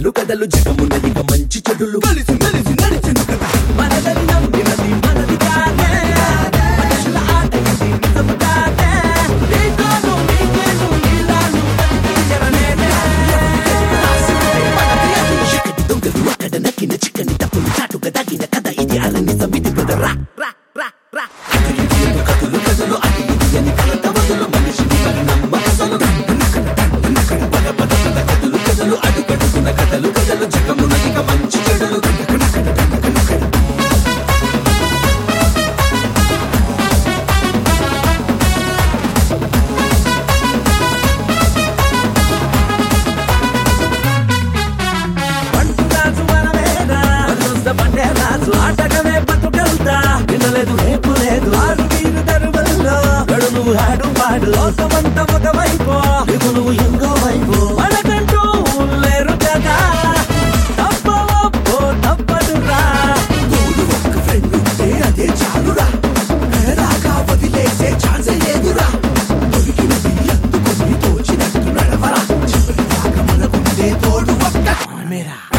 కథలు కథలు జగమున్నది ఇక మంచి చెడులు కలిసి మెలిసి నడిచెను కథ మనదని నమ్మినది మనది కాదే మనుషుల ఆట ఇది నిజము కాదే నీతోను నీకేను నీలాను ఎరనేనే మనది అది చిక్కటి దొంగలు అక్కడ నక్కిన చిక్కని తప్పులు చాటుగా దాగిన కథ ఇది అలని సమితి బ్రదర్ రా రా రా రా కథలు కథలు కథలు అది ఇది అని కలత వదులు మనిషిని మరి నమ్మకసలు పద పద పద కథలు కథలు అడుగడుగున కథలు కథలు జగమునదిక మంచి చెడులు పంటురాజు మనమేనా వరుస పండే రాజు ఆటగమే బతుకెళ్తా వినలేదు రేపు లేదు ఆరు వీరు దరువల్లో గడు నువ్వు ఆడు పాడు లోకమంతా ఒక వైపు నీకు నువ్వు ఇంకో వైపు మనకంటూ లేరు కదా తప్పవప్పో తప్పదురా తోడు ఒక్క ఫ్రెండ్ ఉంటే అదే చాలురా కడదాకా వదిలేసే ఛాన్స్ లేదురా దొరికినది అందుకొని తోచినట్టు నడవరా చివరి దాకా మనకుండే తోడు ఒక్క మేరా